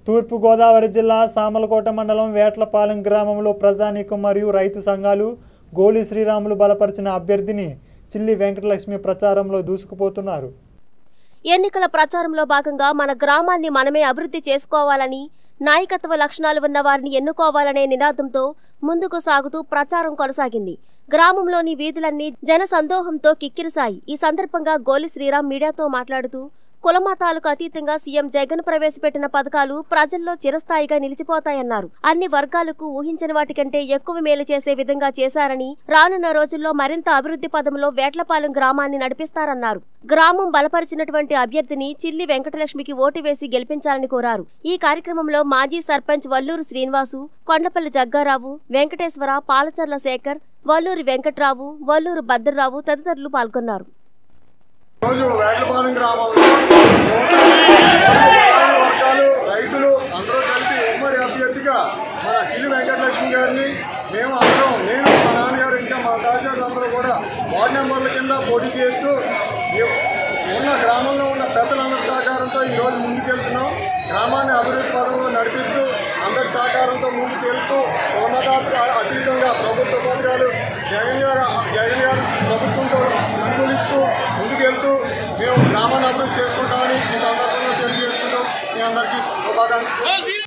తూర్పుగోదావరి జిల్లా సామలకోట మండలం వేట్లపాలెం గ్రామంలో ప్రజానీకం మరియు రైతు సంఘాలు గోలి శ్రీరాములు బలపరిచిన అభ్యర్థిని చిల్లి వెంకటలక్ష్మి ప్రచారంలో దూసుకుపోతున్నారు ఎన్నికల ప్రచారంలో భాగంగా మన గ్రామాన్ని మనమే అభివృద్ధి చేసుకోవాలని నాయకత్వ లక్షణాలు ఉన్న వారిని ఎన్నుకోవాలనే నినాదంతో ముందుకు సాగుతూ ప్రచారం కొనసాగింది గ్రామంలోని వీధులన్నీ జన సందోహంతో కిక్కిరిశాయి ఈ సందర్భంగా గోలి శ్రీరామ్ మీడియాతో మాట్లాడుతూ కులమతాలకు అతీతంగా సీఎం జగన్ ప్రవేశపెట్టిన పథకాలు ప్రజల్లో చిరస్థాయిగా నిలిచిపోతాయన్నారు అన్ని వర్గాలకు ఊహించిన వాటికంటే ఎక్కువ మేలు చేసే విధంగా చేశారని రానున్న రోజుల్లో మరింత అభివృద్ధి పదంలో వేట్లపాలెం గ్రామాన్ని నడిపిస్తారన్నారు గ్రామం బలపరిచినటువంటి అభ్యర్థిని చిల్లి వెంకటలక్ష్మికి ఓటు వేసి గెలిపించాలని కోరారు ఈ కార్యక్రమంలో మాజీ సర్పంచ్ వల్లూరు శ్రీనివాసు కొండపల్లి జగ్గారావు వెంకటేశ్వర పాలచర్ల శేఖర్ వల్లూరి వెంకట్రావు వల్లూరు భద్రరావు తదితరులు పాల్గొన్నారు రోజు వేటపాలెం గ్రామంలో యువత, ప్రధాన వర్గాలు రైతులు అందరూ కలిసి ఉమ్మడి అభ్యర్థిగా మన చిల్లి వెంకటలక్ష్మి గారిని మేము అందరం నేను మా నాన్నగారు ఇంకా మా సహచరులందరూ కూడా వార్డు నెంబర్ల కింద పోటీ చేస్తూ ఈ- ఉన్న గ్రామంలో ఉన్న పెద్దలందరి సహకారంతో ఈరోజు ముందుకెళ్తున్నాం గ్రామాన్ని అభివృద్ధి పదంలో నడిపిస్తూ అందరి సహకారంతో ముందుకెళ్తూ ఉన్నదాతకు అతీతంగా ప్రభుత్వ పథకాలు జగన్ గారు జగన్ గారు ప్రభుత్వంతో అనుకూలిస్తూ ముందుకెళ్తూ మేము గ్రామాన్ని అభివృద్ధి చేసుకుంటామని ఈ సందర్భంగా తెలియజేసుకుంటాం మీ అందరికీ శుభాకాంక్షలు